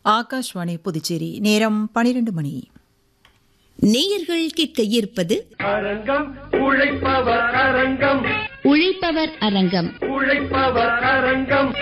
ஆகாஷ்வாணி புதுச்சேரி நேரம் பனிரெண்டு மணி நேயர்கள் கேட்க இருப்பது அரங்கம் உழைப்பவர் அரங்கம் உழைப்பவர் அரங்கம் உழைப்பவர் அரங்கம்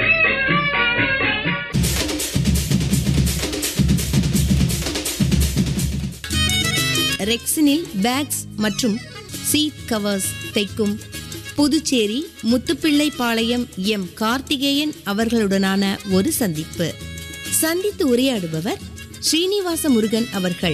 ரெக்ஸினில் பேக்ஸ் மற்றும் சீட் கவர்ஸ் தைக்கும் புதுச்சேரி முத்துப்பிள்ளைப்பாளையம் எம் கார்த்திகேயன் அவர்களுடனான ஒரு சந்திப்பு சந்தித்து உரையாடுபவர் ஸ்ரீனிவாச முருகன் அவர்கள்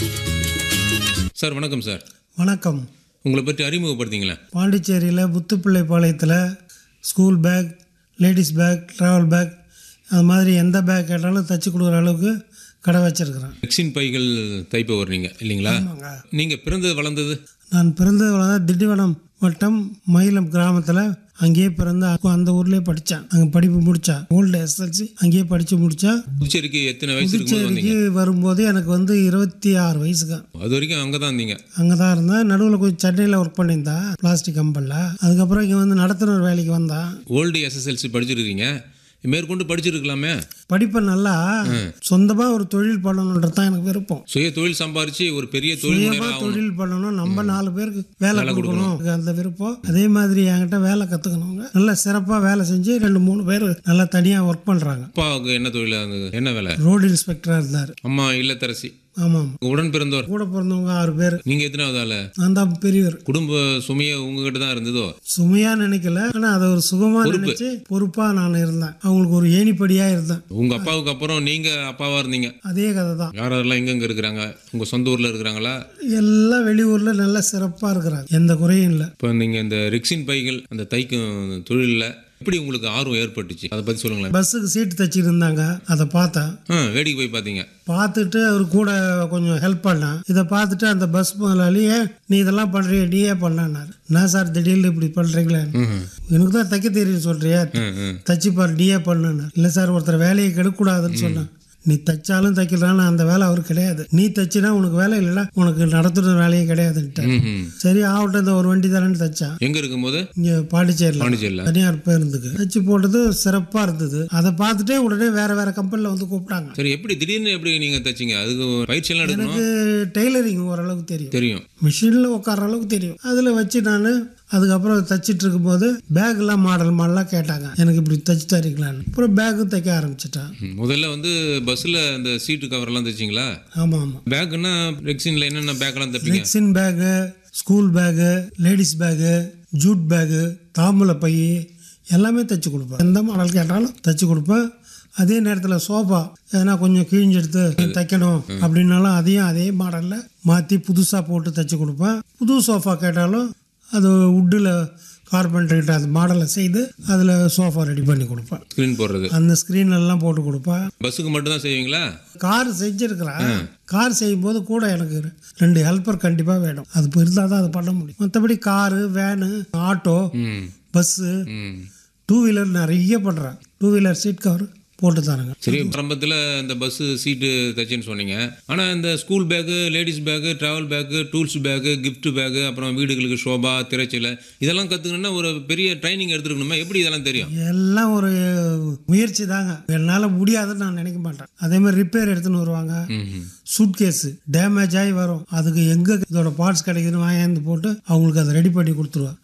சார் வணக்கம் சார் வணக்கம் உங்களை பற்றி அறிமுகப்படுத்திங்களேன் பாண்டிச்சேரியில் புத்துப்பிள்ளைப்பாளையத்தில் school bag ladies bag travel bag அது மாதிரி எந்த பேக் கேட்டாலும் தச்சு கொடுக்குற அளவுக்கு கடை வச்சிருக்கிறேன் வெக்சின் பைகள் தைப்பவர் நீங்கள் இல்லைங்களா நீங்கள் பிறந்தது வளர்ந்தது நான் பிறந்தது வளர்ந்த திண்டிவனம் வட்டம் மயிலம் கிராமத்தில் அங்கேயே பிறந்து அங்க- அந்த ஊர்லேயே படித்தேன் அங்கே படிப்பு முடித்தேன் ஓல்டு எஸ்எல்சி அங்கேயே படித்து முடித்தேன் புதுச்சேரிக்கு எத்தனை வயசு இருக்கும்போது வந்தீங்க புதுச்சேரிக்கு வரும்போது எனக்கு வந்து இருபத்தி ஆறு வயசுக்கு அது வரைக்கும் அங்கே தான் இருந்தீங்க அங்கே தான் இருந்தேன் நடுவில் கொஞ்சம் சென்னையில் ஒர்க் பண்ணியிருந்தேன் பிளாஸ்டிக் கம்பெனியில் அதுக்கப்புறம் இங்கே வந்து நடத்துனர் வேலைக்கு வந்தேன் ஓல்டு எஸ்எஸ்எல்சி படிச்சிருக்கீங்க மேற்கொண்டு படிச்சிருக்கலாமே படிப்பை நல்லா சொந்தமாக ஒரு தொழில் பண்ணணுன்றது தான் எனக்கு விருப்பம் சுய தொழில் சம்பாரிச்சு ஒரு பெரிய தொழில் சுயமாக முனைவர் ஆகணும் தொழில் பண்ணணும் நம்ம நாலு பேருக்கு வேலை கொடுக்கணும் எனக்கு அந்த விருப்பம் அதே மாதிரி என்கிட்ட வேலை கற்றுக்கணுங்க நல்லா சிறப்பாக வேலை செஞ்சு ரெண்டு மூணு பேர் நல்லா தனியாக ஒர்க் பண்ணுறாங்க அப்பாவுக்கு என்ன தொழில் இருந்தது என்ன வேலை ரோடு இன்ஸ்பெக்டராக இருந்தார் அம்மா இல்லத்தரசி ஆமாம் உங்க உடன் பிறந்தவர் கூட பிறந்தவங்க ஆறு பேர் நீங்கள் எத்தனாவது ஆளு நான் தான் பெரியவர் குடும்ப சுமையை உங்ககிட்ட தான் இருந்ததோ சுமையாக நினைக்கல ஆனால் அதை ஒரு சுகமாக நினைச்சு பொறுப்பாக நான் இருந்தேன் அவங்களுக்கு ஒரு ஏணிப்படியாக இருந்தேன் உங்கள் அப்பாவுக்கு அப்புறம் நீங்கள் அப்பாவாக இருந்தீங்க அதே கதை தான் யார் யாரெல்லாம் எங்கெங்கே இருக்கிறாங்க உங்கள் சொந்த ஊரில் இருக்கிறாங்களா எல்லாம் வெளியூரில் நல்லா சிறப்பாக இருக்கிறாங்க எந்த குறையும் இல்லை இப்போ நீங்கள் இந்த ரெக்ஸின் பைகள் அந்த தைக்கும் தொழிலில் எப்படி உங்களுக்கு ஆர்வம் ஏற்பட்டுச்சு அதை பற்றி சொல்லுங்களேன் பஸ்ஸுக்கு சீட்டு தச்சிட்டு இருந்தாங்க அதை பார்த்தேன் ஆ வேடிக்கை போய் பார்த்தீங்க பார்த்துட்டு அவர் கூட கொஞ்சம் ஹெல்ப் பண்ணேன் இதை பார்த்துட்டு அந்த பஸ் முதலாளியே நீ இதெல்லாம் பண்ணுறிய நீயே பண்ணாரு நான் சார் திடீர்னு இப்படி பண்ணுறீங்களே எனக்கு தான் தைக்க தெரியும் சொல்றியா ம் ம் தச்சு பாரு நீயே பண்ணுன்னு இல்லை சார் ஒருத்தர் வேலையை கெடுக்கக்கூடாதுன்னு சொன்னேன் நீ தைச்சாலும் தைக்கலான்னு அந்த வேலை அவருக்கு கிடையாது நீ தச்சினா உனக்கு வேலை இல்லைன்னா உனக்கு நடத்துகிற வேலையும் கிடையாதுன்ட்டு ம், ம் சரி ஆகட்டும் இந்த ஒரு வண்டி தரேன்னு தைச்சான் எங்கே இருக்கும்போது இங்கே பாண்டிச்சேரியில் பாண்டிச்சேரியில் தனியார் பேருந்துக்கு தச்சு போட்டது சிறப்பாக இருந்தது அதை பார்த்துட்டே உடனே வேற வேற கம்பெனியில் வந்து கூப்பிட்டாங்க சரி எப்படி திடீர்னு எப்படி நீங்கள் தைச்சிங்க அதுக்கு பயிற்சியெல்லாம் எடுக்கணும் எனக்கு டெய்லரிங் ஓரளவுக்கு தெரியும் தெரியும் மிஷினில் உட்கார அளவுக்கு தெரியும் அதில் வச்சு நான் அதுக்கப்புறம் தச்சிட்டு இருக்கும்போது பேக்லாம் மாடல் மாடலாம் கேட்டாங்க எனக்கு இப்படி தச்சு தரீங்களான்னு அப்புறம் பேக்கும் தைக்க ஆரம்பிச்சிட்டேன் ம், முதல்ல வந்து பஸ்ஸில் இந்த சீட்டு கவர்லாம் தைச்சிங்களா ஆமாம் ஆமாம் பேக்குன்னா ரெக்ஸினில் என்னென்ன பேக்கெல்லாம் தைப்பீங்க rexine bag school bag ladies bag jute bag தாம்பூல பை எல்லாமே தைச்சு கொடுப்பேன் எந்த மாடல் கேட்டாலும் தைச்சு கொடுப்பேன் அதே நேரத்தில் சோஃபா எதனா கொஞ்சம் கிழிஞ்செடுத்து தைக்கணும் அப்படின்னாலும் அதையும் அதே மாடலில் மாற்றி புதுசாக போட்டு தைச்சு கொடுப்பேன் புது சோஃபா கேட்டாலும் அது உட்டில் கார்பெண்டர்கிட்ட அந்த மாடலை செய்து அதில் சோஃபா ரெடி பண்ணி கொடுப்பேன் ஸ்க்ரீன் போடுறது அந்த ஸ்க்ரீன் எல்லாம் போட்டு கொடுப்பேன் பஸ்ஸுக்கு மட்டும் தான் செய்வீங்களா கார் செஞ்சிருக்கிறேன் கார் செய்யும்போது கூட எனக்கு ரெண்டு ஹெல்ப்பர் கண்டிப்பாக வேணும் அது இருந்தால் தான் அதை பண்ண முடியும் மற்றபடி காரு வேனு ஆட்டோ ம் பஸ்ஸு ம் டூ வீலர் நிறைய பண்ணுறேன் டூ வீலர் சீட் கவர் போட்டு தரேங்க சரி ஆரம்பத்தில் இந்த பஸ்ஸு சீட்டு தைச்சேன்னு சொன்னீங்க ஆனால் இந்த school bag ladies bag travel bag tools bag gift bag அப்புறம் வீடுகளுக்கு ஷோபா திரைச்சீலை இதெல்லாம் கற்றுக்கணுன்னா ஒரு பெரிய ட்ரைனிங் எடுத்துருக்கணுமா எப்படி இதெல்லாம் தெரியும் எல்லாம் ஒரு முயற்சி தாங்க என்னால் முடியாதுன்னு நான் நினைக்க மாட்டேன் அதே மாதிரி ரிப்பேர் எடுத்துன்னு வருவாங்க ம் சூட் கேஸு டேமேஜ் ஆகி வரும் அதுக்கு எங்கே இதோட பார்ட்ஸ் கிடைக்குதுன்னு வாங்கியாந்து போட்டு அவங்களுக்கு அதை ரெடி பண்ணி கொடுத்துருவேன்